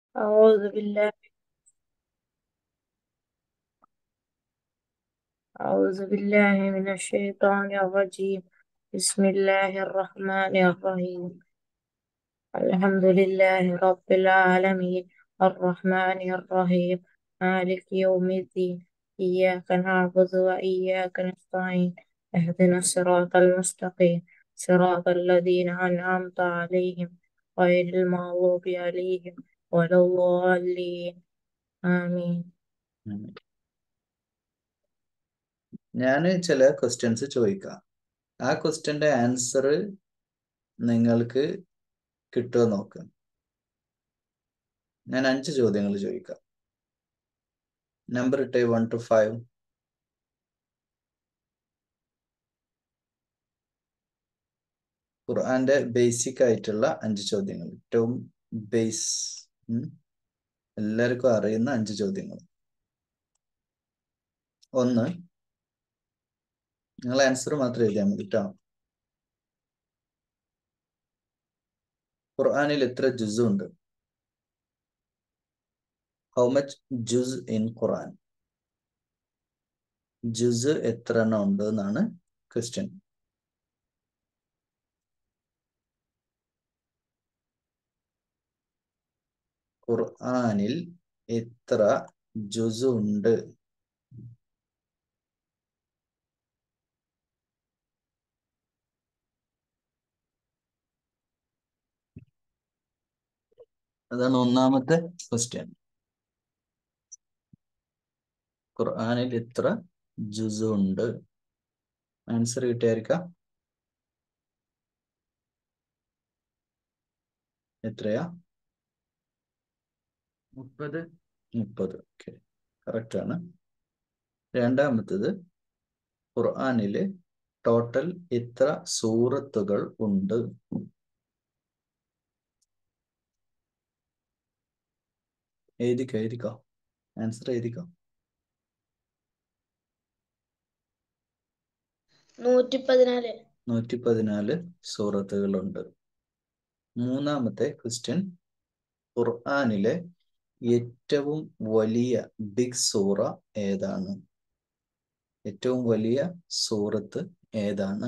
أعوذ بالله أعوذ بالله من الشيطان الرجيم بسم الله الرحمن الرحيم الحمد لله رب العالمين الرحمن الرحيم مالك يوم الدين إياك نعبد وإياك نستعين اهدنا الصراط المستقيم صراط الذين أنعمت عليهم غير المغضوب عليهم ولا الضالين آمين ഞാൻ ചില ക്വസ്റ്റ്യൻസ് ചോദിക്കാം ആ ക്വസ്റ്റ്യന്റെ ആൻസർ നിങ്ങൾക്ക് കിട്ടുമോ നോക്കാം ഞാൻ അഞ്ച് ചോദ്യങ്ങൾ ചോദിക്കാം നമ്പർ ഇട്ടേ വൺ ടു ഫൈവ് ഖുർആന്റെ ബേസിക് ആയിട്ടുള്ള അഞ്ച് ചോദ്യങ്ങൾ ഏറ്റവും ബേസ് എല്ലാവർക്കും അറിയുന്ന അഞ്ച് ചോദ്യങ്ങൾ ഒന്ന് നിങ്ങൾ ആൻസർ മാത്രം എഴുതിയാൽ മതി കേട്ടോ ഖുർആനിൽ എത്ര ജുസ് ഉണ്ട് ഹൗ മച്ച് ജുസ് ഇൻ ഖുർആൻ ജുസ് എത്ര എണ്ണം ഉണ്ട് എന്നാണ് ക്വസ്റ്റ്യൻ ഖുർആനിൽ എത്ര ജുസ് ഉണ്ട് അതാണ് ഒന്നാമത്തെ ക്വസ്റ്റ്യൻ ഖുർആനിൽ എത്ര ജുസ് ഉണ്ട് ആൻസർ കിട്ടിയായിരിക്കാം എത്രയാ മുപ്പത് മുപ്പത് ഓക്കെ കറക്റ്റ് ആണ് രണ്ടാമത്തത് ഖുർആനില് ടോട്ടൽ എത്ര സൂറത്തുകൾ ഉണ്ട് എഴുതിക്കോ എഴുതിക്കോ ആൻസർ എഴുതിക്കോ നൂറ്റി പതിനാല് നൂറ്റി പതിനാല് സൂറത്തുകളുണ്ട് മൂന്നാമത്തെ ക്വസ്റ്റ്യൻ ഖുർആനിലെ ഏറ്റവും വലിയ ബിഗ് സൂറ ഏതാണ് ഏറ്റവും വലിയ സൂറത്ത് ഏതാണ്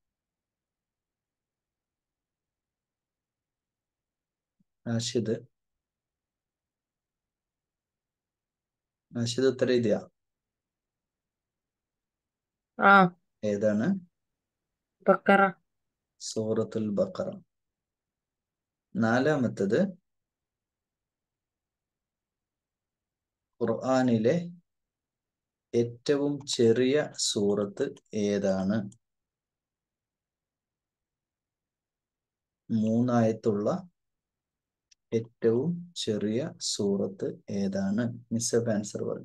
ആഷിദ് ആഷിദ് ഉത്തരം എഴുതിയ ആ ഏതാണ് ബക്കറ സൂറത്തുൽ ബക്കറ നാലാമത്തത് ഖുർആനിലെ ഏറ്റവും ചെറിയ സൂറത്ത് ഏതാണ് മൂന്നായത്തുള്ള ഏറ്റവും ചെറിയ സൂറത്ത് ഏതാണ് മിസ്സബ് ആൻസർ പറയും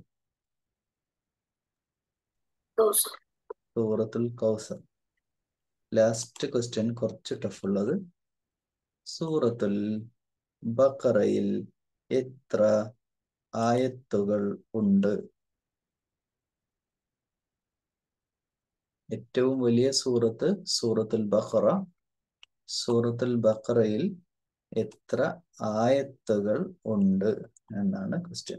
സൂറത്തുൽ കൗസർ ലാസ്റ്റ് ക്വസ്റ്റ്യൻ കുറച്ച് ടഫ് ഉള്ളത് സൂറത്തുൽ ബക്കറയിൽ എത്ര ആയത്തുകൾ ഉണ്ട് ഏറ്റവും വലിയ സൂറത്ത് സൂറത്തുൽ ബഖറ സൂറത്തുൽ ബഖറയിൽ എത്ര ആയത്തുകൾ ഉണ്ട് എന്നാണ് ക്വസ്റ്റ്യൻ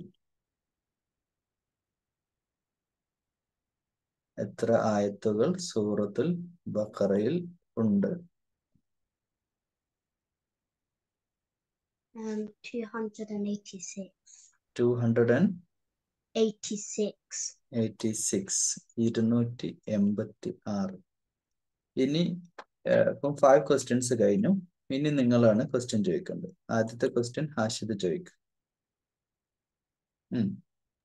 എത്ര ആയത്തുകൾ സൂറത്തുൽ ബഖറയിൽ ഉണ്ട് Um, 286. Two hundred and 86. Eighty six ഇരുന്നൂറ്റി എൺപത്തി ആറ് ഇനി ഏഹ്, ഇപ്പം ഫൈവ് ക്വസ്റ്റ്യൻസ് കഴിഞ്ഞു ഇനി നിങ്ങളാണ് ക്വസ്റ്റ്യൻ ചോദിക്കേണ്ടത് ആദ്യത്തെ ക്വസ്റ്റ്യൻ ഹാഷിദ് ചോദിക്കും ഉം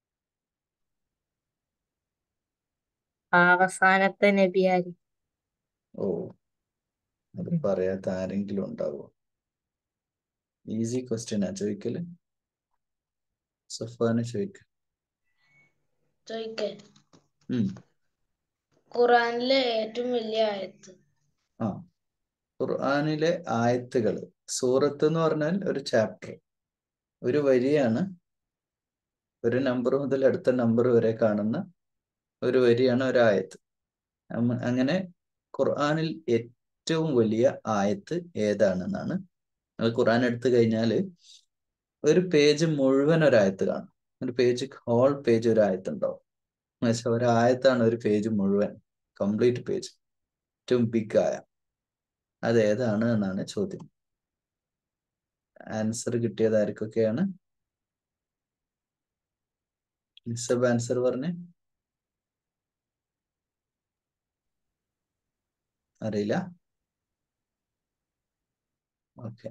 അവസാനത്തെ നബി ആര് ഓ അത് പറയാത്ത ആരെങ്കിലും ഉണ്ടാവോ ഈസി ക്വസ്റ്റ്യനാ ചോദിക്കല് സഫാന് ചോദിക്ക ചോദിക്കേ ഉം ഖുറാനിലെ ഏറ്റവും വലിയ ആയത്ത് ആ ഖുർആനിലെ ആയത്തുകൾ സൂറത്ത് എന്ന് പറഞ്ഞാൽ ഒരു ചാപ്റ്റർ ഒരു വരിയാണ് ഒരു നമ്പർ മുതൽ അടുത്ത നമ്പർ വരെ കാണുന്ന ഒരു വരിയാണ് ഒരു ആയത്ത് അമ്മ- അങ്ങനെ ഖുർആനിൽ ഏറ്റവും വലിയ ആയത്ത് ഏതാണെന്നാണ് നമ്മൾ ഖുർആൻ എടുത്തു കഴിഞ്ഞാൽ ഒരു പേജ് മുഴുവൻ ഒരായത്ത് കാണും ഒരു പേജ് ഹോൾ പേജ് ഒരു ആയത്ത് ഉണ്ടാവും എന്നുവെച്ചാൽ ഒരായത്താണ് ഒരു പേജ് മുഴുവൻ കംപ്ലീറ്റ് പേജ് ഏറ്റവും ബിഗ് ആയ അത് ഏതാണ് എന്നാണ് ചോദ്യം ആൻസർ കിട്ടിയത് ആർക്കൊക്കെയാണ് നിസബ് ആൻസർ പറഞ്ഞേ അറിയില്ല ഓക്കെ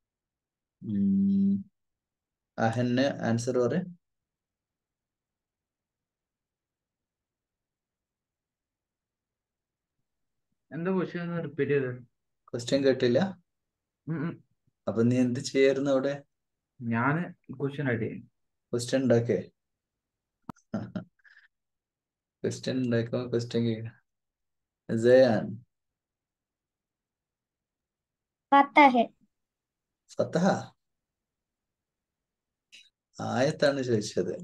അഹന് ആൻസർ പറ എന്താ ക്വസ്റ്റ്യൻ ഒന്ന് റിപ്പീറ്റ് ചെയ്ത് ക്വസ്റ്റ്യൻ കേട്ടില്ല അപ്പൊ നീ എന്ത് ചെയ്യായിരുന്നു അവിടെ ഞാൻ ക്വസ്റ്റ്യൻ ആയിട്ട് ക്വസ്റ്റ്യൻ ഉണ്ടാക്കേ ക്വസ്റ്റ്യൻ ഉണ്ടാക്കുമ്പോ ക്വസ്റ്റ്യൻ കേൾക്കാം സയാൻ فتح ഫത്തഹ ആയത്താണ് ചോദിച്ചത്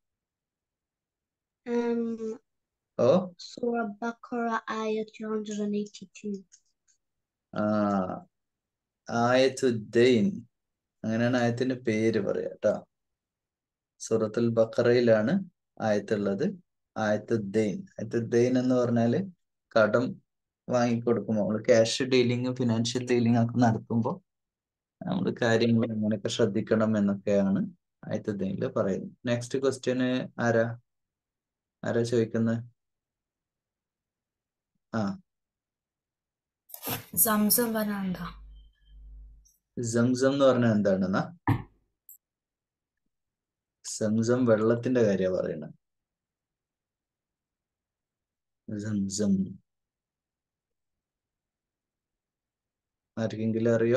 um ഓ Surah Baqarah ayah 282 ആ ആയത്തുദ്ദൈൻ അങ്ങനെയാണ് ആയത്തിന്റെ പേര് പറയാ കേട്ടോ സൂറത്തുൽ ബക്കറയിലാണ് ആയത്തുള്ളത് ആയത്തുദ്ദൈൻ ആയത്തുദ്ദൈൻ എന്ന് പറഞ്ഞാല് കടം വാങ്ങിക്കൊടുക്കുമ്പോൾ നമ്മൾ ക്യാഷ് ഡീലിങ് ഫിനാൻഷ്യൽ ഡീലിംഗ് ഒക്കെ നടത്തുമ്പോൾ നമ്മൾ കാര്യങ്ങൾ എങ്ങനെയൊക്കെ ശ്രദ്ധിക്കണം എന്നൊക്കെയാണ് ആയത്തുദ്ദൈനിൽ പറയുന്നത് നെക്സ്റ്റ് ക്വസ്റ്റ്യന് ആരാ ആരാ ചോദിക്കുന്നത് ആ സംസം പറഞ്ഞ സംസം എന്ന് പറഞ്ഞാൽ എന്താണെന്നാ സംസം വെള്ളത്തിന്റെ കാര്യ പറയുന്നത് സംസം ആർക്കെങ്കിലും അറിയോ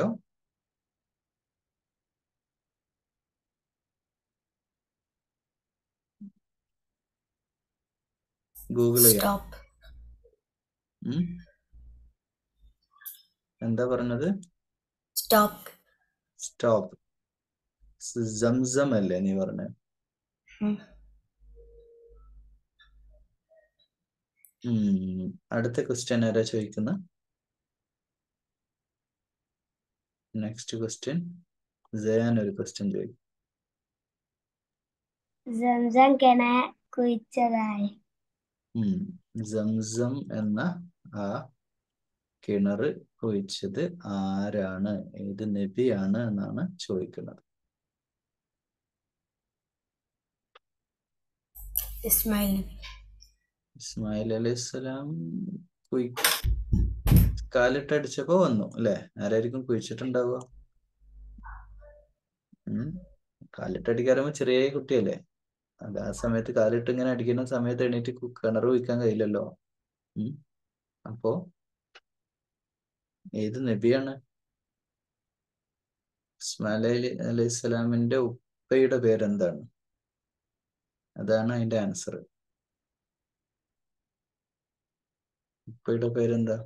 ഗൂഗിൾ ചെയ്യാം സ്റ്റോപ്പ് ഉം? എന്താ പറഞ്ഞത് സ്റ്റോപ്പ് സ്റ്റോപ്പ് സംസം അല്ലേ നീ പറഞ്ഞ അടുത്ത ക്വസ്റ്റ്യൻ ആരാ ചോദിക്കുന്ന നെക്സ്റ്റ് ക്വസ്റ്റ്യൻ ജയാൻ ഒരു ക്വസ്റ്റ്യൻ ചോദിക്കും സംസം കിണ കുഴിച്ചതായി ഉം. സംസം എന്ന ആ കിണർ കുഴിച്ചത് ആരാണ് ഏത് നബിയാണ് എന്നാണ് ചോദിക്കുന്നത് ഇസ്മായിൽ നബി ഇസ്മായിൽ അലൈഹിസ്സലാം കുഴി കാലിട്ടടിച്ചപ്പോ വന്നു അല്ലെ ആരായിരിക്കും കുഴിച്ചിട്ടുണ്ടാവുക ഉം കാലിട്ടടിക്കാറുമ്പോ ചെറിയ കുട്ടിയല്ലേ അത് ആ സമയത്ത് കാലിട്ട് ഇങ്ങനെ അടിക്കുന്ന സമയത്ത് എണീറ്റ് കു- കിണർ കുഴിക്കാൻ കഴിയില്ലല്ലോ ഉം അപ്പോ ഏത് നബിയാണ് ഇസ്മായിൽ അലി അലൈഹി സ്വലാമിന്റെ ഉപ്പയുടെ പേരെന്താണ് അതാണ് അതിന്റെ ആൻസർ ഉപ്പയുടെ പേരെന്താ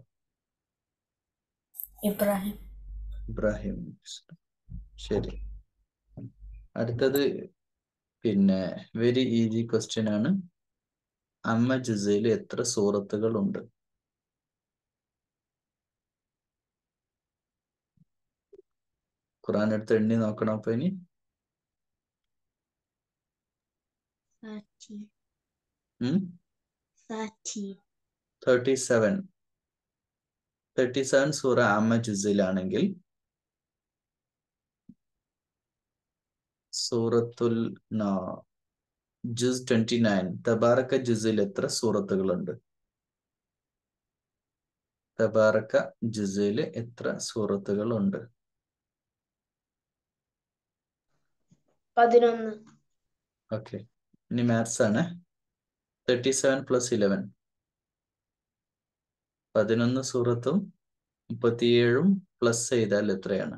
ഇബ്രാഹിം ഇബ്രാഹിം ശരി അടുത്തത് പിന്നെ വെരി ഈസി ക്വസ്റ്റ്യൻ ആണ് അമ്മ ജുസയിൽ എത്ര സൂറത്തുകൾ ഉണ്ട് ഖുറാൻ എടുത്ത് എണ്ണി നോക്കണം അപ്പൊ ഇനി 30 ഉം 30 തേർട്ടി സെവൻ തേർട്ടി സെവൻ സൂറ അമ്മ ജുസയിലാണെങ്കിൽ സൂറത്തുൽ നാ- ജുസ് ട്വന്റി നയൻ തബാറക്ക ജുസിൽ എത്ര സൂറത്തുകളുണ്ട് തബാറക്ക ജുസയിൽ എത്ര സൂറത്തുകളുണ്ട് പതിനൊന്ന് ഓക്കെ ഇനി മാത്സ് ആണ് തേർട്ടി സെവൻ പ്ലസ് ഇലവൻ പതിനൊന്ന് സൂറത്തും മുപ്പത്തിയേഴും പ്ലസ് ചെയ്താൽ എത്രയാണ്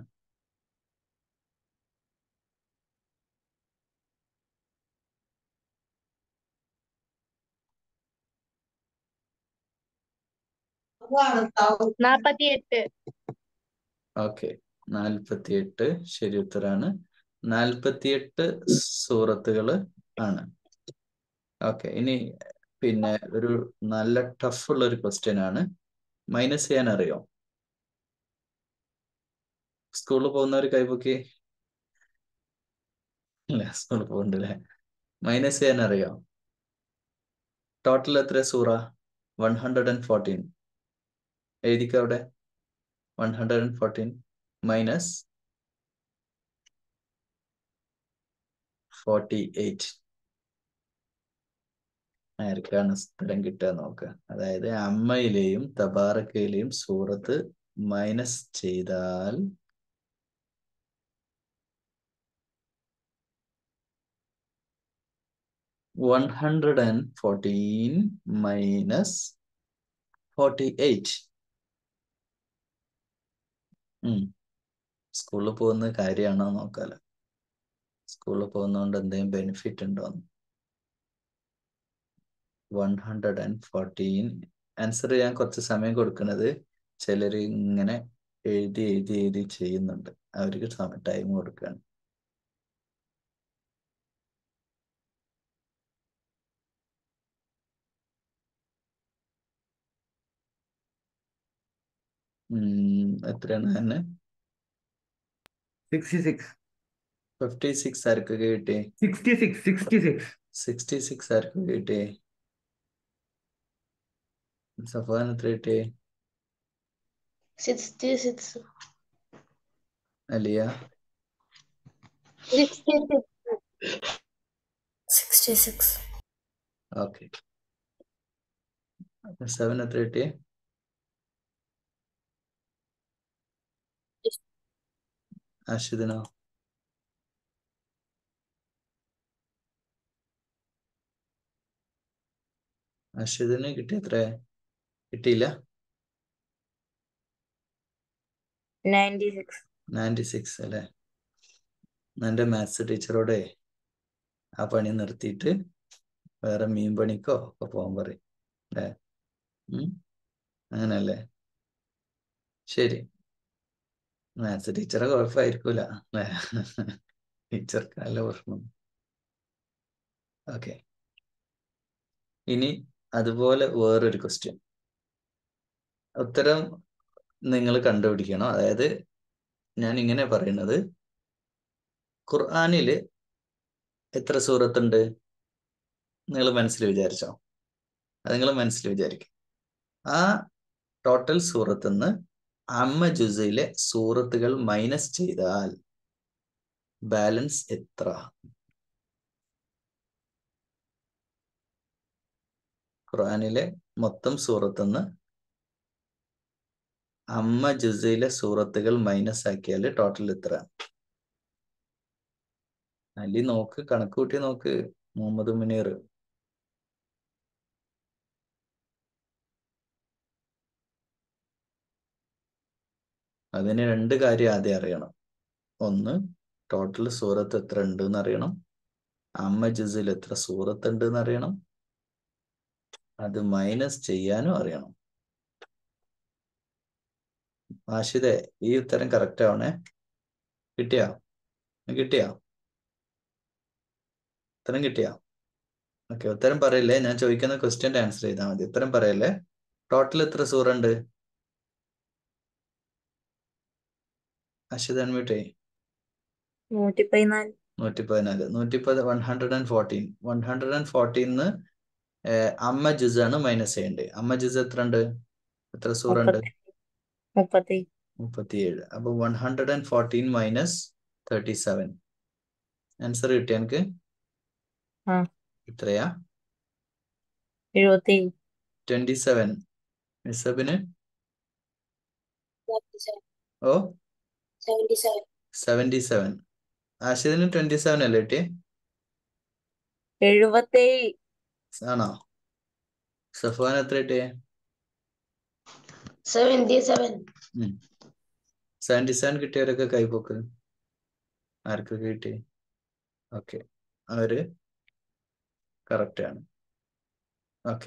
നാപ്പത്തിയെട്ട് ഓക്കെ നാൽപ്പത്തിയെട്ട് ശരി ഉത്തരാണ് നാൽപ്പത്തിയെട്ട് സൂറത്തുകൾ ആണ് ഓക്കെ ഇനി പിന്നെ ഒരു നല്ല ടഫ് ഉള്ള ഒരു ക്വസ്റ്റ്യൻ ആണ് മൈനസ് ചെയ്യാൻ അറിയോ സ്കൂളിൽ പോകുന്നവർ കൈപൊക്കി ഇല്ല സ്കൂളിൽ പോകുന്നുണ്ടല്ലേ മൈനസ് ചെയ്യാൻ അറിയോ ടോട്ടൽ എത്ര സൂറ വൺ ഹൺഡ്രഡ് ആൻഡ് ഫോർട്ടീൻ എഴുതിക്കോ അവിടെ one hundred and fourteen minus forty eight ആർക്കാണ് സ്ഥലം കിട്ടുക നോക്കുക അതായത് അമ്മയിലെയും തബാറക്കയിലെയും സൂറത്ത് മൈനസ് ചെയ്താൽ one hundred and fourteen minus forty eight സ്കൂളിൽ പോകുന്ന കാര്യമാണോ നോക്കാലോ സ്കൂളിൽ പോകുന്നതുകൊണ്ട് എന്തെങ്കിലും ബെനിഫിറ്റ് ഉണ്ടോന്ന് one hundred and fourteen answer ചെയ്യാൻ കുറച്ച് സമയം കൊടുക്കുന്നത് ചിലർ ഇങ്ങനെ എഴുതി എഴുതി എഴുതി ചെയ്യുന്നുണ്ട് അവർക്ക് സമയം ടൈം കൊടുക്കുകയാണ് ഉം, എത്രയാണ് തന്നെ സിക്സ്റ്റി സിക്സ് ഫിഫ്റ്റി സിക്സ് ആർക്കൊക്കെ കിട്ടി sixty six sixty six sixty six ആർക്കൊക്കെ കിട്ടി സഫാൻ എത്ര കിട്ടി Sixty-six. അലിയ Sixty-six. 66. ഓക്കെ സെവൻ എത്ര കിട്ടി അഷിദിനോ അഷിദിന് കിട്ടി എത്ര കിട്ടിയില്ല നയൻറ്റി സിക്സ് നയൻറ്റി സിക്സ് അല്ലേ എൻ്റെ മാത്സ് ടീച്ചറോടെ ആ പണി നിർത്തിയിട്ട് വേറെ മീൻ പണിക്കോ ഒക്കെ പോകാൻ പറയും അല്ലേ ഉം? അങ്ങനല്ലേ ശരി മാത്സ് ടീച്ചറെ കുഴപ്പമായിരിക്കൂല അല്ലേ ടീച്ചർക്ക് നല്ല പ്രശ്നം ഓക്കെ ഇനി അതുപോലെ വേറൊരു ക്വസ്റ്റ്യൻ ഉത്തരം നിങ്ങൾ കണ്ടുപിടിക്കണം അതായത് ഞാൻ ഇങ്ങനെ പറയുന്നത് ഖുർആനില് എത്ര സൂറത്തുണ്ട് നിങ്ങൾ മനസ്സിൽ വിചാരിച്ചോ അത് നിങ്ങൾ മനസ്സിൽ വിചാരിക്കും ആ ടോട്ടൽ സൂറത്ത് നിന്ന് അമ്മ ജുസയിലെ സൂറത്തുകൾ മൈനസ് ചെയ്താൽ ബാലൻസ് എത്ര ഖുർആനിലെ മൊത്തം സൂറത്ത് നിന്ന് അമ്മ ജുസയിലെ സൂറത്തുകൾ മൈനസ് ആക്കിയാൽ ടോട്ടൽ എത്ര അല്ലി നോക്ക് കണക്ക് കൂട്ടി നോക്ക് മുഹമ്മദ് മുനീർ അതിന് രണ്ട് കാര്യം ആദ്യം അറിയണം ഒന്ന് ടോട്ടൽ സൂറത്ത് എത്ര ഉണ്ട് എന്ന് അറിയണം അമ്മ ജുസിൽ എത്ര സൂറത്ത് ഉണ്ട് എന്ന് അറിയണം അത് മൈനസ് ചെയ്യാനും അറിയണം ആഷിദേ ഈ ഉത്തരം കറക്റ്റ് ആവണേ കിട്ടിയാ കിട്ടിയാ ഉത്തരം കിട്ടിയാ ഓക്കെ ഉത്തരം പറയില്ലേ ഞാൻ ചോദിക്കുന്ന ക്വസ്റ്റ്യൻ്റെ ആൻസർ ചെയ്താൽ മതി ഉത്തരം പറയല്ലേ ടോട്ടൽ എത്ര സൂറ ഉണ്ട് അഷിത് അൺമ്യൂട്ടേ നൂറ്റി പതിനാല് നൂറ്റി പതിനാല് നൂറ്റി പത് one hundred and fourteen one hundred and ഫോർട്ടീന്ന് അമ്മ ജുസ് ആണ് മൈനസ് ചെയ്യേണ്ടത് അമ്മ ജുസ് എത്ര ഉണ്ട് എത്ര സൂറ ഉണ്ട് മുപ്പത്തി മുപ്പത്തിയേഴ് അപ്പൊ one hundred and fourteen minus thirty seven answer കിട്ടിയ എനിക്ക് ആ. എത്രയാ എഴുപത്തി ട്വന്റി സെവൻ മിസബിന് ഓ Seventy-seven. സെവന്റി സെവൻ ആഷിദിന് ട്വന്റി സെവൻ അല്ലേ കിട്ടിയേ എഴുപത്തി ആണോ സഫാൻ എത്ര കിട്ടിയേ Seventy-seven. സെവന്റി സെവൻ കിട്ടിയവരൊക്കെ കൈപോക്ക് ആർക്കൊക്കെ കിട്ടി ഓക്കെ അവര് കറക്റ്റ് ആണ് ഓക്കെ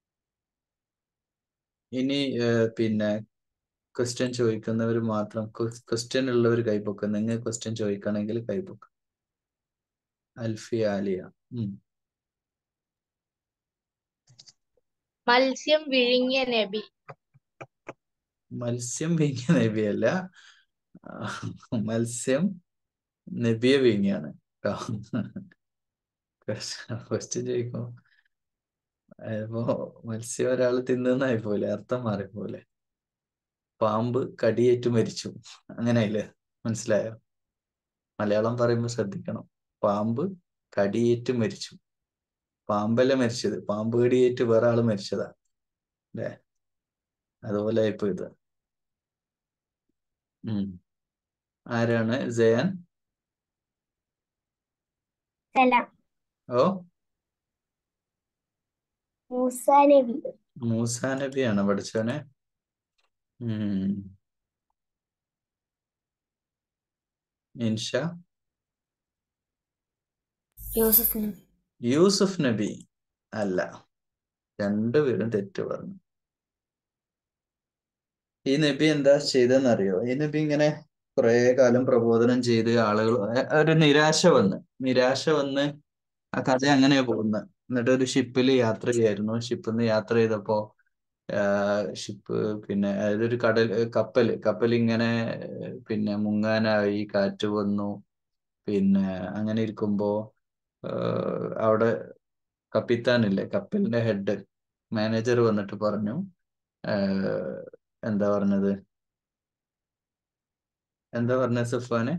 ഇനി ഏർ, പിന്നെ ക്വസ്റ്റ്യൻ ചോദിക്കുന്നവർ മാത്രം ക്വസ്റ്റ്യൻ ഉള്ളവർ കൈപ്പൊക്ക് നിങ്ങൾ ക്വസ്റ്റ്യൻ ചോദിക്കണമെങ്കിൽ കൈപ്പൊക്ക് അൽഫി ആലിയ ഉം. മത്സ്യം വിഴുങ്ങിയ നബി മത്സ്യം വീങ്ങിയ നബിയല്ല ആ, മത്സ്യം നബിയെ വീങ്ങിയാണ് ക്വസ്റ്റ്യൻ ചോദിക്കും ഇപ്പോ മത്സ്യം ഒരാൾ തിന്നുന്നായി പോലെ അർത്ഥം മാറിപ്പോലെ പാമ്പ് കടിയേറ്റ് മരിച്ചു അങ്ങനെയല്ലേ മനസ്സിലായോ മലയാളം പറയുമ്പോൾ ശ്രദ്ധിക്കണം പാമ്പ് കടിയേറ്റ് മരിച്ചു പാമ്പല്ല മരിച്ചത് പാമ്പ് കടിയേറ്റ് വേറെ ആള് മരിച്ചതാ അല്ലേ അതുപോലെ ഇപ്പൊ ഇത് ഉം ആരാണ് ജയാൻ സലാം ഓ മൂസ നബി മൂസ നബിയാണ് പഠിച്ചവനെ ഉം ഇൻഷ യൂസഫ് നബി യൂസുഫ് നബി അല്ല രണ്ടുപേരും തെറ്റ് പറഞ്ഞു ഈ നബി എന്താ ചെയ്തെന്നറിയോ ഈ നബി ഇങ്ങനെ കുറെ കാലം പ്രബോധനം ചെയ്ത് ആളുകൾ ഒരു നിരാശ വന്ന് നിരാശ വന്ന് ആ കഥ അങ്ങനെയാ പോകുന്നത് എന്നിട്ട് ഒരു ഷിപ്പിൽ യാത്ര ചെയ്യായിരുന്നു ഷിപ്പിൽ നിന്ന് യാത്ര ചെയ്തപ്പോ ഷിപ്പ് പിന്നെ അതായത് ഒരു കടൽ കപ്പൽ കപ്പൽ ഇങ്ങനെ പിന്നെ മുങ്ങാനായി കാറ്റ് വന്നു പിന്നെ അങ്ങനെ ഇരിക്കുമ്പോ ആഹ് അവിടെ കപ്പിത്താനില്ലേ കപ്പലിന്റെ ഹെഡ് മാനേജർ വന്നിട്ട് പറഞ്ഞു ആഹ് എന്താ പറഞ്ഞത് എന്താ പറഞ്ഞത് സുഫാന്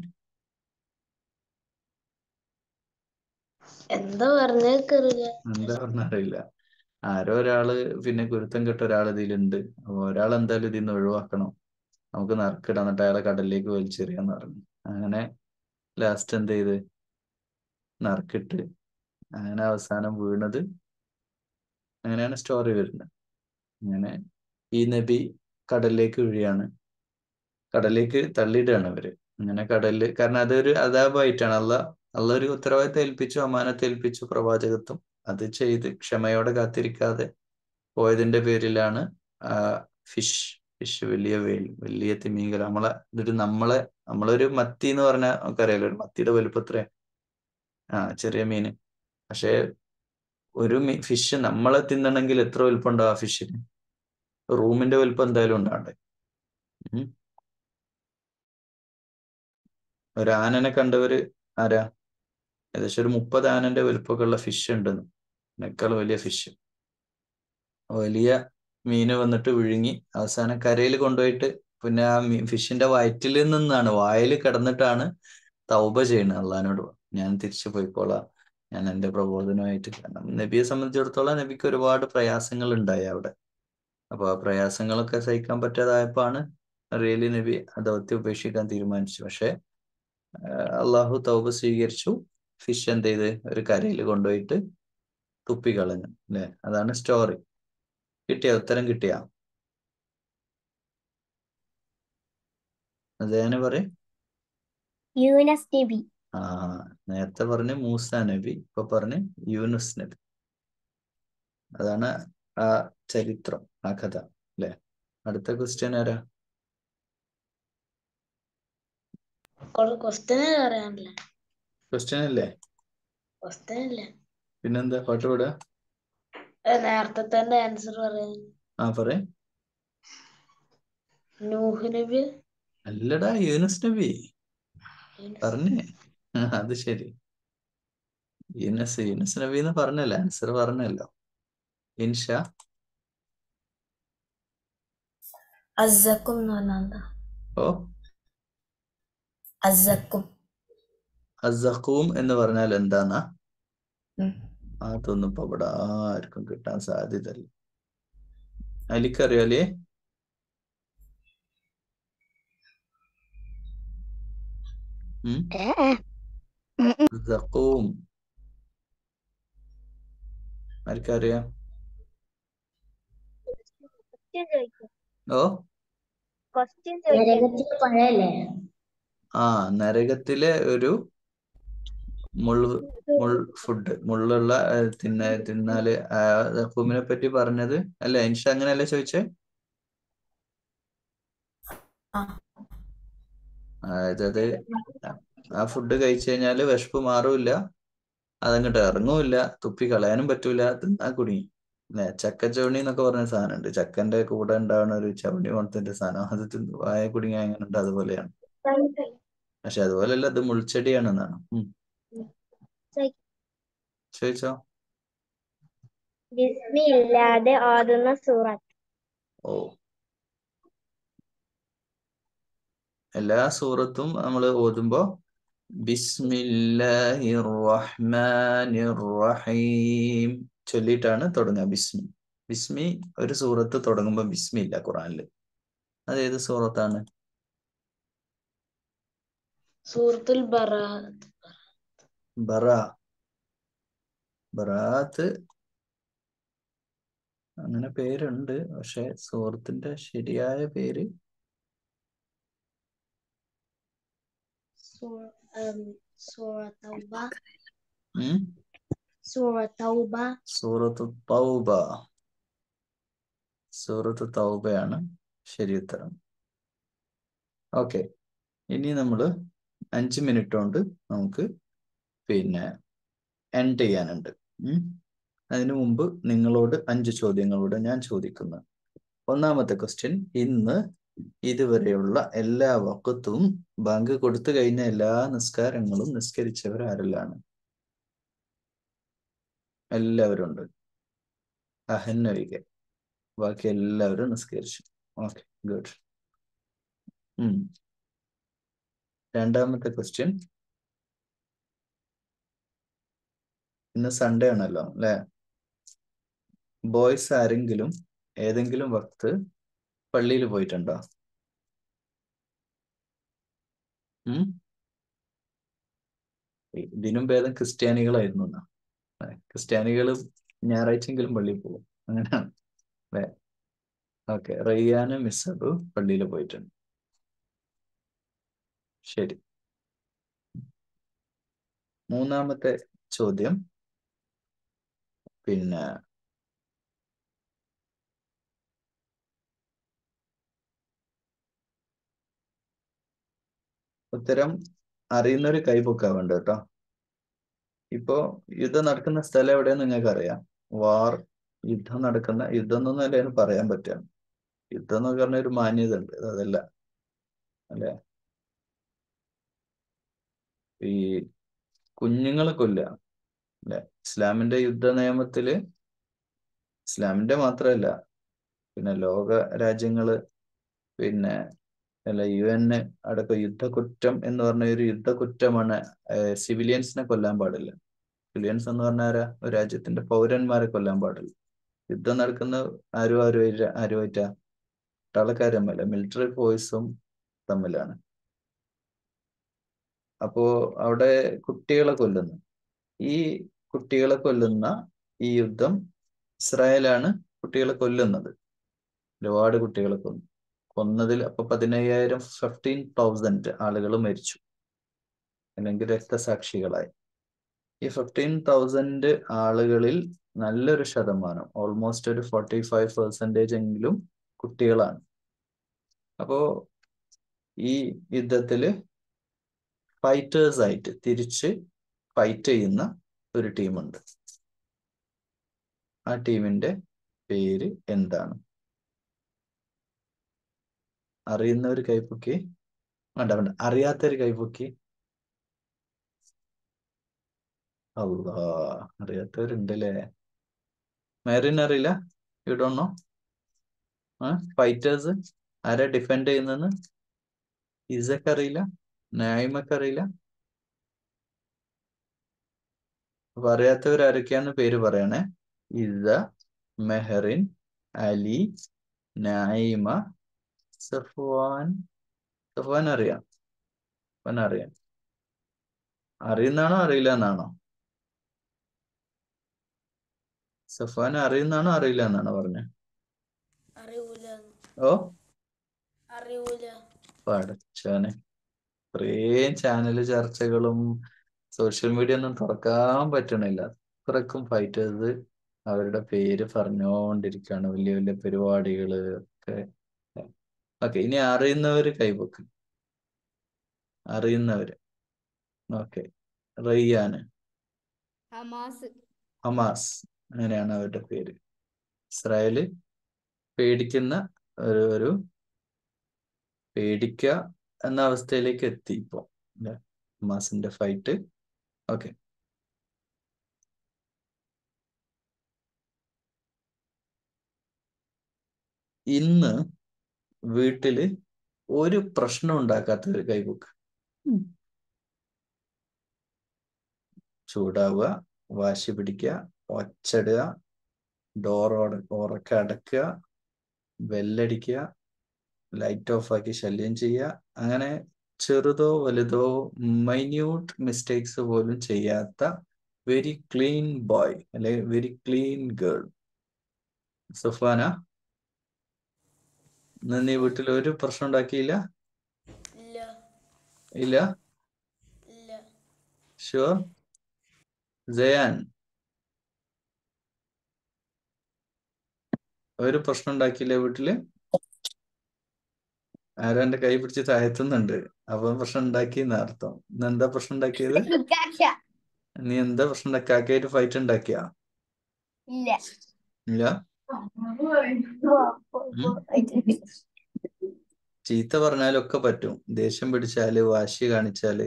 എന്താ പറഞ്ഞേക്കറിയില്ല എന്താ പറഞ്ഞ അറിയില്ല ആരോ ഒരാള് പിന്നെ ഗുരുത്തം കെട്ട ഒരാൾ ഇതിലുണ്ട് അപ്പൊ ഒരാൾ എന്തായാലും ഇതിൽ നിന്ന് ഒഴിവാക്കണം നമുക്ക് നറുക്കിടാം എന്നിട്ട് അയാളെ കടലിലേക്ക് വലിച്ചെറിയാന്ന് പറഞ്ഞു അങ്ങനെ ലാസ്റ്റ് എന്ത് ചെയ്ത് നറുക്കിട്ട് അങ്ങനെ അവസാനം വീണത് അങ്ങനെയാണ് സ്റ്റോറി വരുന്നത് അങ്ങനെ ഈ നബി കടലിലേക്ക് വീഴുകയാണ് കടലിലേക്ക് തള്ളിയിടുകയാണ് അവര് അങ്ങനെ കടലില് കാരണം അതൊരു അതാപായിട്ടാണ് അല്ല അള്ള ഒരു ഉത്തരവാദിത്തം ഏൽപ്പിച്ചു അമാനത്ത് ഏൽപ്പിച്ചു പ്രവാചകത്വം അത് ചെയ്ത് ക്ഷമയോടെ കാത്തിരിക്കാതെ പോയതിന്റെ പേരിലാണ് ആ ഫിഷ് ഫിഷ് വലിയ വെയിൽ വലിയ തിമീങ്കല നമ്മളെ ഇതൊരു നമ്മളെ നമ്മളൊരു മത്തി എന്ന് പറഞ്ഞാൽ നമുക്കറിയാലോ ഒരു മത്തിയുടെ വലുപ്പത്രേ ആ ചെറിയ മീന് പക്ഷേ ഒരു മീ ഫിഷ് നമ്മളെ തിന്നണമെങ്കിൽ എത്ര വലുപ്പം ഉണ്ടാവും ആ ഫിഷിന് റൂമിന്റെ വലുപ്പം എന്തായാലും ഉണ്ടാണ്ടേ ഉം. ഒരു ആനനെ കണ്ടവര് ആരാ ഏകദേശം ഒരു മുപ്പത് ആനന്റെ വലുപ്പമൊക്കെ ഉള്ള ഫിഷ് ഉണ്ടെന്ന് അതിനേക്കാൾ വലിയ ഫിഷ് വലിയ മീന് വന്നിട്ട് വിഴുങ്ങി അവസാനം കരയിൽ കൊണ്ടുപോയിട്ട് പിന്നെ ആ മീ ഫിഷിന്റെ വയറ്റിൽ നിന്നാണ് വായിൽ കിടന്നിട്ടാണ് തൗബ ചെയ്യുന്നത് അള്ളഹാനോട് ഞാൻ തിരിച്ചു പോയിക്കോളാം ഞാൻ എന്റെ പ്രബോധനമായിട്ട് കാരണം നബിയെ സംബന്ധിച്ചിടത്തോളം നബിക്ക് ഒരുപാട് പ്രയാസങ്ങൾ ഉണ്ടായി അവിടെ അപ്പൊ ആ പ്രയാസങ്ങളൊക്കെ സഹിക്കാൻ പറ്റാതായപ്പോഴാണ് റിയലി നബി ആ ദൗത്യം ഉപേക്ഷിക്കാൻ തീരുമാനിച്ചു പക്ഷെ അള്ളാഹു തൗബ സ്വീകരിച്ചു ഫിഷ് എന്ത് ചെയ്ത് ഒരു കരയിൽ കൊണ്ടുപോയിട്ട് തുപ്പിക്കളഞ്ഞു അല്ലെ അതാണ് സ്റ്റോറി കിട്ടിയ ഉത്തരം കിട്ടിയ അതേനെ പറയും യൂനസ് നബി ആ നേരത്തെ പറഞ്ഞ് മൂസ നബി ഇപ്പൊ പറഞ്ഞ് യൂനുസ് നബി അതാണ് ആ ചരിത്രം ആ കഥ അല്ലെ അടുത്ത ക്വസ്റ്റ്യൻ ആരാ ക്വസ്റ്റ്യൻ അറിയാനില്ല ക്വസ്റ്റ്യൻ അല്ലേ ക്വസ്റ്റ്യൻ ഇല്ല പിന്നെന്താ പാട്ട് പാടുക നേരത്തെ തന്നെ ആൻസർ പറയാൻ ആ പറ നൂഹ് നബി അല്ലടാ യൂനുസ് നബി യൂനസ്. പറഞ്ഞേ ആ, അത് ശരി യൂനസ് യൂനസ് നബി എന്ന് പറഞ്ഞല്ലോ ആൻസർ പറഞ്ഞല്ലോ ഇൻഷ അസ്സക്കും എന്ന് പറഞ്ഞാൽ എന്താ ഓ അസ്സക്കും അസഖൂം എന്ന് പറഞ്ഞാൽ എന്താന്നാ ഉം. അതൊന്നും ഇപ്പൊ ഇവിടെ ആർക്കും കിട്ടാൻ സാധ്യതയില്ല അലിക്കറിയാലേ ഉം സഖൂം ആർക്കറിയാം ഓ നരകത്തിലെ പഴയല്ലേ ആ നരകത്തിലെ ഒരു മുൾ മുൾ ഫുഡ് മുള്ളുള്ള ആ, തിന്ന തിന്നാല് ആ സഖൂമിനെ പറ്റി പറഞ്ഞത് അല്ല ഇൻഷ അങ്ങനെയല്ലേ ചോദിച്ചേ ആ. അതായത് അത് ആ ഫുഡ് കഴിച്ചു കഴിഞ്ഞാല് വിശപ്പ് മാറൂല അതങ്ങോട്ട് ഇറങ്ങൂല തുപ്പി കളയാനും പറ്റൂല തിന്നാ കുടുങ്ങി അല്ലെ ചക്കച്ചവണി എന്നൊക്കെ പറഞ്ഞ സാധനം ഉണ്ട് ചക്കന്റെ കൂടെ ഉണ്ടാവുന്ന ഒരു ചവണി പോലത്തെ സാധനം അത് തിന്ന് വായ കുടുങ്ങി അങ്ങനെ ഉണ്ട് അതുപോലെയാണ് പക്ഷെ അതുപോലെയല്ല ഇത് മുൾച്ചെടിയാണെന്നാണ് ഉം ചോദിച്ചോ ബിസ്മി ഇല്ലാതെ ഓതുന്ന സൂറത്ത് ഓ എല്ലാ സൂറത്തും നമ്മൾ ഓതുമ്പോ ബിസ്മില്ലാഹിർ റഹ്മാനിർ റഹീം ചൊല്ലിയിട്ടാണ് തുടങ്ങുക ബിസ്മി ബിസ്മി ഒരു സൂറത്ത് തുടങ്ങുമ്പോൾ ബിസ്മി ഇല്ല ഖുറാനിൽ അത് ഏത് സൂറത്താണ് സൂറത്തുൽ ബറാത്ത് ബറ ബറാത്ത് അങ്ങനെ പേരുണ്ട് പക്ഷെ സൂറത്തിന്റെ ശരിയായ പേര് സൂറ തൗബ ഉം സൂറ തൗബ സൂറത്ത് തൗബ സൂറത്ത് തൗബയാണ് ശരി ഉത്തരം ഓക്കെ ഇനി നമ്മൾ അഞ്ച് മിനിറ്റ് കൊണ്ട് നമുക്ക് പിന്നെ എൻഡ് ചെയ്യാനുണ്ട് ഉം. അതിനു മുമ്പ് നിങ്ങളോട് അഞ്ച് ചോദ്യങ്ങളോട് ഞാൻ ചോദിക്കുന്നു ഒന്നാമത്തെ ക്വസ്റ്റ്യൻ ഇന്ന് ഇതുവരെയുള്ള എല്ലാ വക്കത്തും ബാങ്ക് കൊടുത്തു കഴിഞ്ഞ എല്ലാ നിസ്കാരങ്ങളും നിസ്കരിച്ചവർ ആരെല്ലാണ് എല്ലാവരും ഉണ്ട് അഹന്നൊഴികെ ബാക്കി എല്ലാവരും നിസ്കരിച്ചു ഓക്കെ ഗുഡ് രണ്ടാമത്തെ ക്വസ്റ്റ്യൻ ഇന്ന് സൺഡേ ആണല്ലോ അല്ലെ ബോയ്സ് ആരെങ്കിലും ഏതെങ്കിലും വക്ത് പള്ളിയിൽ പോയിട്ടുണ്ടോ ഉം ഇതിനും ഭേദം ക്രിസ്ത്യാനികളായിരുന്നു എന്നാ ക്രിസ്ത്യാനികൾ ഞായറാഴ്ചയെങ്കിലും പള്ളിയിൽ പോകും അങ്ങനെയാണ് അല്ലേ ഓക്കെ റയ്യാനും മിസ്സബ് പള്ളിയിൽ പോയിട്ടുണ്ട് ശരി മൂന്നാമത്തെ ചോദ്യം പിന്നെ ഉത്തരം അറിയുന്നൊരു കൈപൊക്കാൻ വേണ്ട കേട്ടോ ഇപ്പോ യുദ്ധം നടക്കുന്ന സ്ഥലം എവിടെയെന്ന് നിങ്ങൾക്ക് അറിയാം വാർ യുദ്ധം നടക്കുന്ന യുദ്ധം എന്നൊന്നും അല്ല അതിന് പറയാൻ പറ്റുക യുദ്ധം എന്നൊക്കെ പറഞ്ഞ ഒരു മാന്യത ഉണ്ട് അതല്ല അല്ലെ ഈ കുഞ്ഞുങ്ങളെ കൊല്ലുക അല്ലെ ഇസ്ലാമിന്റെ യുദ്ധ നിയമത്തില് ഇസ്ലാമിന്റെ മാത്രമല്ല പിന്നെ ലോക രാജ്യങ്ങള് പിന്നെ അല്ല യു എൻ അടക്കം യുദ്ധക്കുറ്റം എന്ന് പറഞ്ഞ ഒരു യുദ്ധക്കുറ്റമാണ് സിവിലിയൻസിനെ കൊല്ലാൻ പാടില്ല സിവിലിയൻസ് എന്ന് പറഞ്ഞാൽ ആരാ ഒരു രാജ്യത്തിന്റെ പൗരന്മാരെ കൊല്ലാൻ പാടില്ല യുദ്ധം നടക്കുന്ന ആരും ആരും ആരുമായിട്ടാ പട്ടാളക്കാർ തമ്മില മിലിറ്ററി ഫോഴ്സും തമ്മിലാണ് അപ്പോ അവിടെ കുട്ടികളെ കൊല്ലുന്നു ഈ കുട്ടികളെ കൊല്ലുന്ന ഈ യുദ്ധം ഇസ്രായേലാണ് കുട്ടികളെ കൊല്ലുന്നത് ഒരുപാട് കുട്ടികളെ കൊന്നു കൊന്നതിൽ അപ്പൊ പതിനയ്യായിരം ഫിഫ്റ്റീൻ തൗസൻഡ് ആളുകൾ മരിച്ചു അല്ലെങ്കിൽ രക്തസാക്ഷികളായി ഈ ഫിഫ്റ്റീൻ തൗസൻഡ് ആളുകളിൽ നല്ലൊരു ശതമാനം ഓൾമോസ്റ്റ് ഒരു ഫോർട്ടി ഫൈവ് പെർസെൻറ്റേജ് എങ്കിലും കുട്ടികളാണ് അപ്പോ ഈ യുദ്ധത്തില് ഫൈറ്റേഴ്സ് ആയിട്ട് തിരിച്ച് ഫൈറ്റ് ചെയ്യുന്ന ഒരു ടീമുണ്ട് ആ ടീമിന്റെ പേര് എന്താണ് അറിയുന്നവർ കൈപ്പൊക്കി വേണ്ട വേണ്ട അറിയാത്തവർ കൈപ്പൊക്കി അല്ലാ അറിയാത്തവരുണ്ടല്ലേ മേറിൻ അറിയില്ല യു ഡോണ്ട് നോ ഫൈറ്റേഴ്സ് ആരാ ഡിഫെൻഡ് ചെയ്യുന്നെന്ന് ഇസക്ക് അറിയില്ല നായ്മക്ക് അറിയില്ല അപ്പൊ അറിയാത്തവർ ആരൊക്കെയാന്ന് പേര് പറയണേ ഇസ മെഹറിൻ അലി നായിമ സഫ്വാൻ സഫ്വാൻ അറിയാം സഫ്വാൻ അറിയാം അറിയുന്നാണോ അറിയില്ല എന്നാണോ സഫാൻ അറിയുന്നാണോ അറിയില്ല എന്നാണോ പറഞ്ഞത് അറിയൂല ഓ അറിയൂല പഠിച്ചോനെ ഇത്രയും ചാനൽ ചർച്ചകളും സോഷ്യൽ മീഡിയ ഒന്നും തുറക്കാൻ പറ്റണില്ല അത്രക്കും ഫൈറ്റേഴ്സ് അവരുടെ പേര് പറഞ്ഞുകൊണ്ടിരിക്കുകയാണ് വലിയ വലിയ പരിപാടികള് ഒക്കെ ഓക്കെ ഇനി അറിയുന്നവര് കൈപൊക്ക് അറിയുന്നവര് ഓക്കെ റയ്യാന് ഹമാസ് ഹമാസ് അങ്ങനെയാണ് അവരുടെ പേര് ഇസ്രായേല് പേടിക്കുന്ന ഒരു ഒരു പേടിക്കുക എന്ന അവസ്ഥയിലേക്ക് എത്തി ഇപ്പോ അല്ലേ ഹമാസിന്റെ ഫൈറ്റ് ഓക്കെ ഇന്ന് വീട്ടില് ഒരു പ്രശ്നം ഉണ്ടാക്കാത്തവർ കൈബുക്ക് ചൂടാവുക വാശി പിടിക്കുക ഒച്ചടുക ഡോർ ഉറക്കെ അടക്കുക ബെല്ലടിക്കുക ലൈറ്റ് ഓഫ് ആക്കി ശല്യം ചെയ്യുക അങ്ങനെ ചെറുതോ വലുതോ മൈന്യൂട്ട് മിസ്റ്റേക്സ് പോലും ചെയ്യാത്ത വെരി ക്ലീൻ ബോയ് അല്ലെ വെരി ക്ലീൻ ഗേൾ സുഫാന ഇന്ന് നീ വീട്ടിൽ ഒരു പ്രശ്നം ഉണ്ടാക്കിയില്ല ഇല്ല ഇല്ല ഇല്ല ഷുവർ ജയാൻ ഒരു പ്രശ്നം ഉണ്ടാക്കിയില്ലേ വീട്ടില് ആരോ എന്റെ കൈ പിടിച്ച് താഴ്ത്തുന്നുണ്ട് അപ്പൊ പ്രശ്നം ഉണ്ടാക്കിയെന്ന് അർത്ഥം ഇന്ന് എന്താ പ്രശ്നം ഉണ്ടാക്കിയത് നീ എന്താ പ്രശ്നം ഉണ്ടാക്കി കാക്കയായിട്ട് ഫൈറ്റ് ഉണ്ടാക്കിയാ ഇല്ല ഇല്ല ചീത്ത പറഞ്ഞാലൊക്കെ പറ്റും ദേഷ്യം പിടിച്ചാല് വാശി കാണിച്ചാല്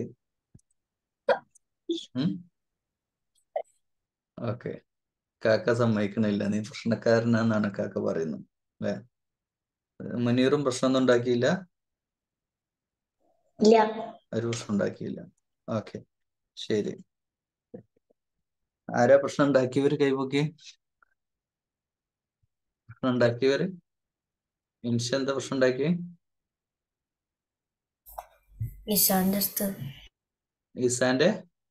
ഓക്കെ കാക്ക സമ്മതിക്കണില്ല നീ പ്രശ്നക്കാരനാന്നാണ് കാക്ക പറയുന്നത് അല്ലെ മുനീറും പ്രശ്നമൊന്നും ഉണ്ടാക്കിയില്ല ഇല്ല ഒരു പ്രശ്നം ഉണ്ടാക്കിയില്ല ഓക്കെ ശരി ആരാ പ്രശ്നം ഉണ്ടാക്കിയവര് കൈപൊക്കി പ്രശ്നം ഉണ്ടാക്കിയവര് ഇൻഷ എന്താ പ്രശ്നം ഉണ്ടാക്കിയേ ഇഷാന്റെ അടുത്ത് ഇസാന്റെ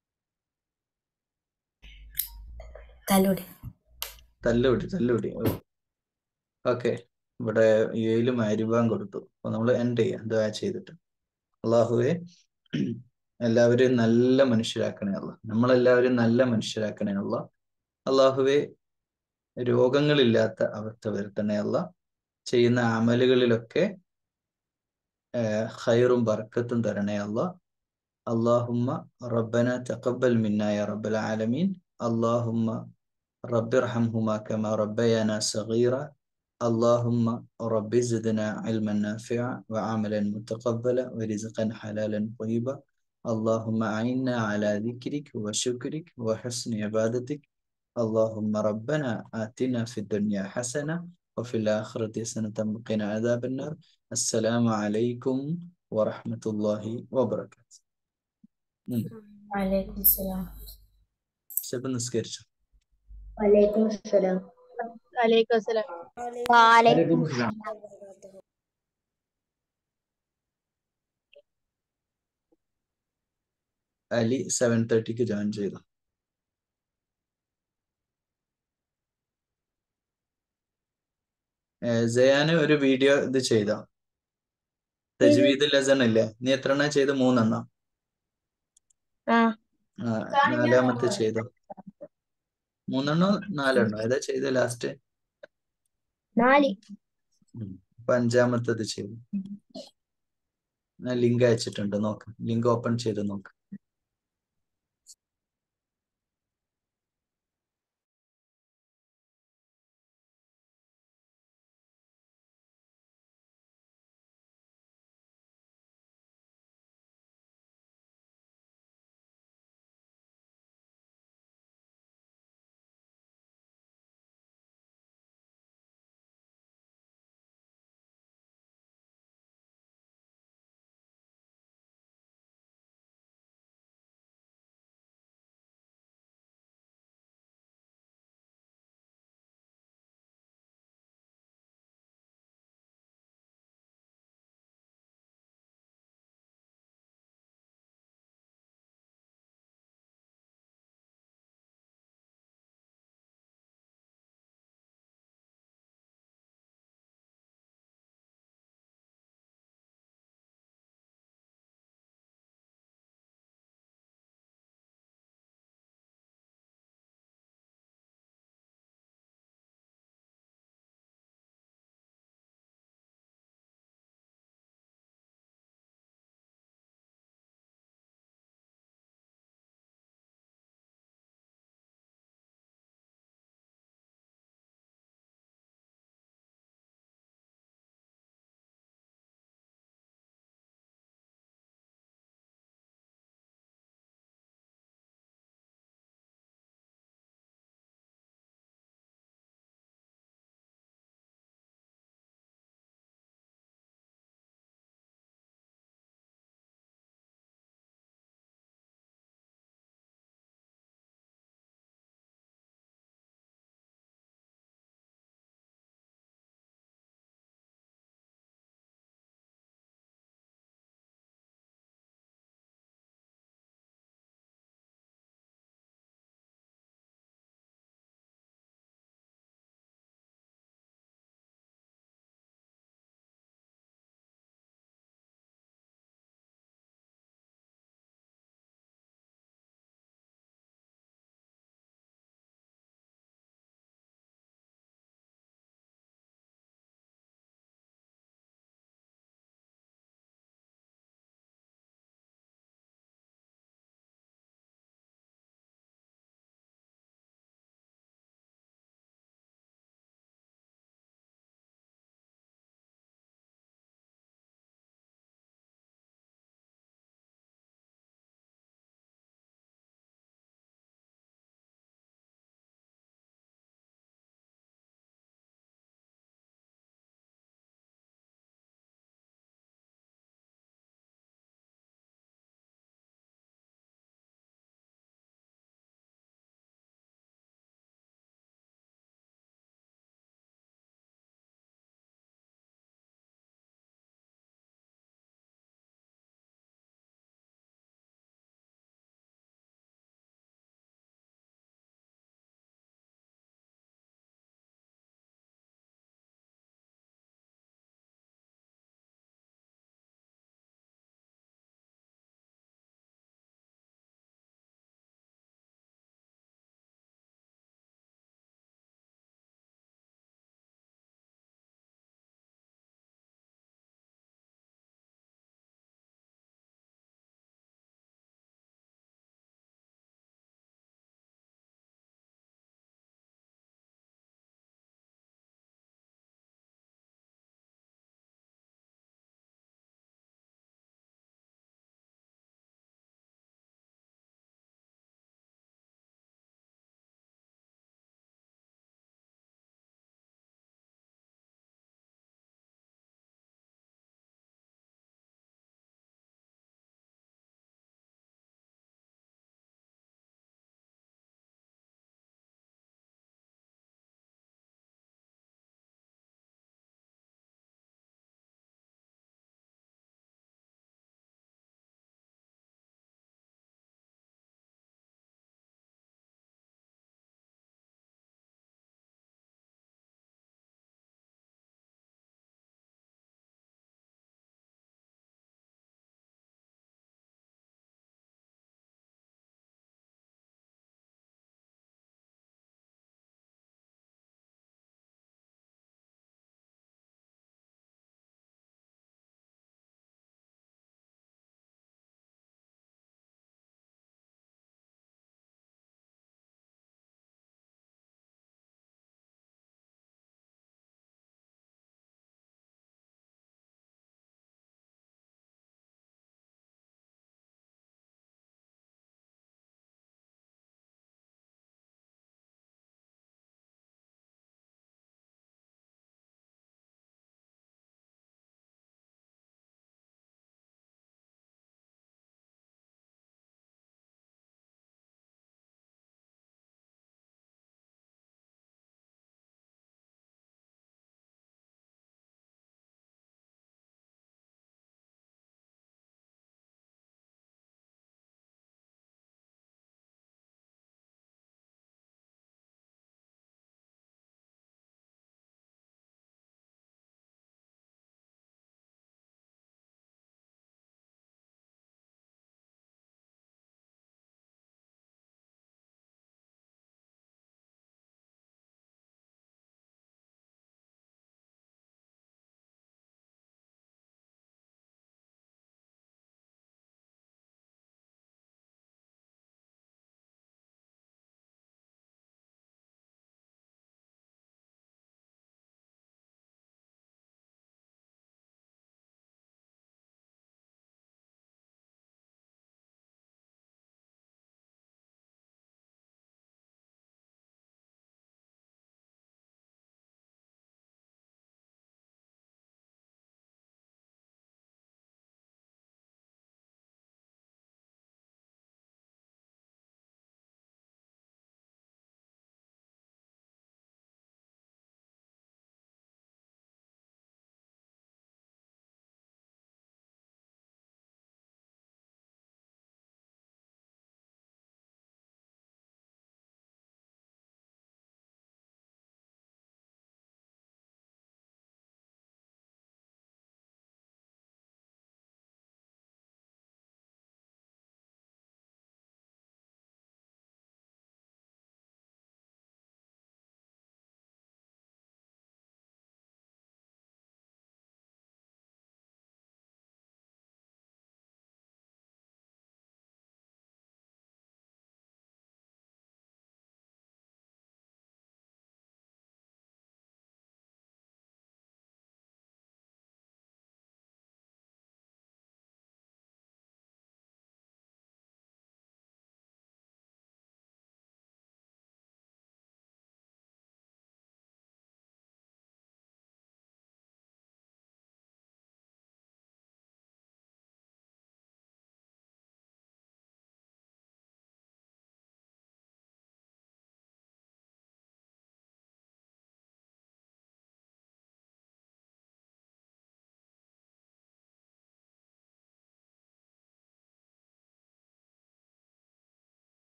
തലോടി തല്ലുപിടി തല്ലുപിടി ഓക്കെ ഇവിടെ ഏലും അരിവാൻ കൊടുത്തു അപ്പൊ നമ്മൾ എൻഡ് ചെയ്യാം ദുആ ചെയ്തിട്ട് അള്ളാഹുവെ എല്ലാവരെയും നല്ല മനുഷ്യരാക്കണേ അല്ല നമ്മളെല്ലാവരും നല്ല മനുഷ്യരാക്കണേ അല്ല അള്ളാഹുവെ രോഗങ്ങളില്ലാത്ത അവസ്ഥ വരുത്തണേ അല്ല ചെയ്യുന്ന അമലുകളിലൊക്കെ ഖൈറും ബർക്കത്തും തരണേ അല്ല اللهم ربنا تقبل منا يا رب العالمين اللهم رب ارحمهما كما ربيانا صغيرا اللهم رب زدنا علما نافعا وعملا متقبلا ورزقا حلالا طيبا اللهم أعنا على ذكرك وشكرك وحسن عبادتك اللهم ربنا آتنا في الدنيا حسنة وفي الآخرة حسنة وقنا عذاب النار السلام عليكم ورحمة الله وبركاته വലൈക്കും സലാം ശബ് നിസ്കരിച്ചു വലൈക്കും സലാം വലൈക്കും അസ്സലാം വലൈക്കും അസ്സലാം. അലി സെവൻ തേർട്ടിക്ക് ജോയിൻ ചെയ്തു ജയാന് ഒരു വീഡിയോ ഇത് ചെയ്തോ തജ്വീദ് ലസൺ ഇല്ലേ നീ എത്ര എണ്ണം ചെയ്ത് മൂന്നെണ്ണം ആ. ആ, നാലാമത്തെ ചെയ്തോ മൂന്നെണ്ണോ നാലെണ്ണോ ഏതാ ചെയ്ത ലാസ്റ്റ് നാല് അപ്പൊ അഞ്ചാമത്തത് ചെയ്തു ഞാൻ ലിങ്ക് അയച്ചിട്ടുണ്ട് നോക്ക് ലിങ്ക് ഓപ്പൺ ചെയ്ത് നോക്ക്